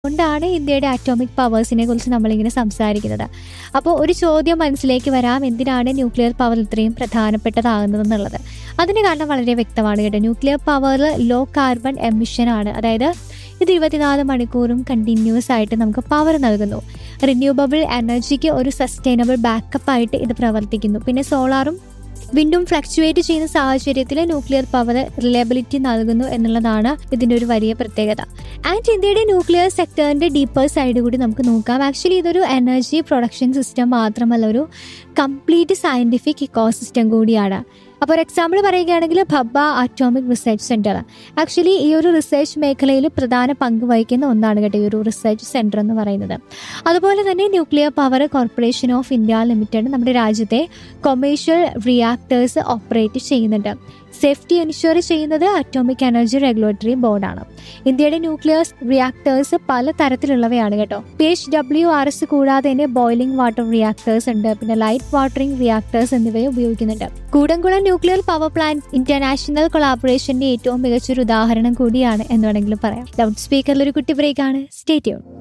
അതുകൊണ്ടാണ് ഇന്ത്യയുടെ അറ്റോമിക് പവേഴ്സിനെ കുറിച്ച് നമ്മളിങ്ങനെ സംസാരിക്കുന്നത് അപ്പോൾ ഒരു ചോദ്യം മനസ്സിലേക്ക് വരാം എന്തിനാണ് ന്യൂക്ലിയർ പവർ ഇത്രയും പ്രധാനപ്പെട്ടതാകുന്നത് എന്നുള്ളത് അതിന് കാരണം വളരെ വ്യക്തമാണ് കേട്ടോ nuclear power low carbon emission ആണ് അതായത് ഇത് ഇരുപത്തിനാല് മണിക്കൂറും കണ്ടിന്യൂസ് ആയിട്ട് നമുക്ക് പവർ നൽകുന്നു റിന്യൂവബിൾ എനർജിക്ക് ഒരു സസ്റ്റൈനബിൾ ബാക്കപ്പ് ആയിട്ട് ഇത് പ്രവർത്തിക്കുന്നു പിന്നെ സോളാറും വിൻഡും ഫ്ലക്ച്വേറ്റ് ചെയ്യുന്ന സാഹചര്യത്തിൽ ന്യൂക്ലിയർ പവർ റിലയബിലിറ്റി നൽകുന്നു എന്നുള്ളതാണ് ഇതിൻ്റെ ഒരു വലിയ പ്രത്യേകത ആൻഡ് ഇന്ത്യയുടെ ന്യൂക്ലിയർ സെക്ടറിൻ്റെ ഡീപ്പർ സൈഡ് കൂടി നമുക്ക് നോക്കാം ആക്ച്വലി ഇതൊരു എനർജി പ്രൊഡക്ഷൻ സിസ്റ്റം മാത്രമല്ല ഒരു കംപ്ലീറ്റ് സയൻറ്റിഫിക് ഇക്കോസിസ്റ്റം കൂടിയാണ് അപ്പോൾ ഒരു എക്സാമ്പിൾ പറയുകയാണെങ്കിൽ Bhabha atomic research centre actually ഈ ഒരു റിസർച്ച് മേഖലയിൽ പ്രധാന പങ്ക് വഹിക്കുന്ന ഒന്നാണ് കേട്ടോ ഈ ഒരു റിസർച്ച് സെൻറ്റർ എന്ന് പറയുന്നത് അതുപോലെ തന്നെ nuclear power corporation of India limited നമ്മുടെ രാജ്യത്തെ കൊമേഴ്ഷ്യൽ റിയാക്ടേഴ്സ് ഓപ്പറേറ്റ് ചെയ്യുന്നുണ്ട് സേഫ്റ്റി എൻഷുർ ചെയ്യുന്നത് അറ്റോമിക് എനർജി റെഗുലേറ്ററി ബോർഡാണ് ഇന്ത്യയുടെ ന്യൂക്ലിയർ റിയാക്ടേഴ്സ് പല തരത്തിലുള്ളവയാണ് കേട്ടോ P H W R S കൂടാതെ തന്നെ ബോയിലിംഗ് വാട്ടർ റിയാക്ടേഴ്സ് ഉണ്ട് പിന്നെ ലൈറ്റ് വാട്ടറിംഗ് റിയാക്ടേഴ്സ് എന്നിവയും ഉപയോഗിക്കുന്നുണ്ട് Kudankulam nuclear power plant international കൊളാബറേഷന്റെ ഏറ്റവും മികച്ചൊരു ഉദാഹരണം കൂടിയാണ് എന്ന് വേണമെങ്കിലും പറയാം ലൗഡ് സ്പീക്കറിൽ ഒരു കുട്ടി ബ്രേക്കാണ് സ്റ്റേറ്റ്യൂൺ